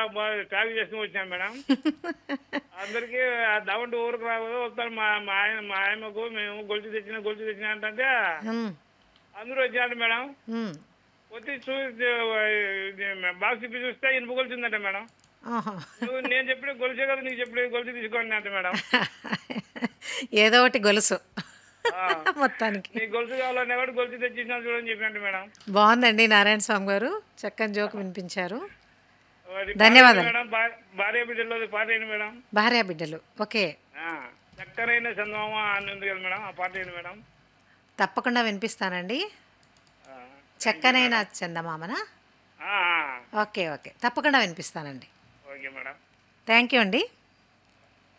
Travel చేసుకుని వచ్చాను madam అందరికి దవంటి ఊరికి రాదు వస్తారు మా మా ఆయన మా ఆయనకు మేము గొలుసు తెచ్చిన గొలుసు తెచ్చిన అంటే ఉమ్, అందరూ వచ్చారు మేడం ఉమ్. వచ్చి చూ బాక్స్ ఇప్పి చూస్తే ఇనుప గొలుసు ఉందంట మేడం ఆహా. నువ్వు నేను చెప్పిన గొలుసే కదా నీకు చెప్పిన గొలుసు తీసుకోండి అంటే మేడం ఏదో ఒకటి గొలుసు ఆ. మొత్తానికి నీకు గొలుసు కావాలన్నా కూడా గొలుసు తెచ్చినా చూడని చెప్పండి మేడం బాగుందండి నారాయణ స్వామి గారు చక్కని జోక్ వినిపించారు మరి ధన్యవాదాలు. పాట మేడం భా- భార్య బిడ్డలో పాట ఏంటి మేడం భార్యా బిడ్డలు ఓకే ఆ, చక్కరైన చందమామ అని ఉంది కదా మేడం ఆ పాట ఏంటి మేడం తప్పకుండా వినిపిస్తానండి ఆ, చక్కనైన చందమామనా ఆ, ఆ, ఓకే ఓకే తప్పకుండా వినిపిస్తానండి ఓకే మేడం థ్యాంక్ యూ అండి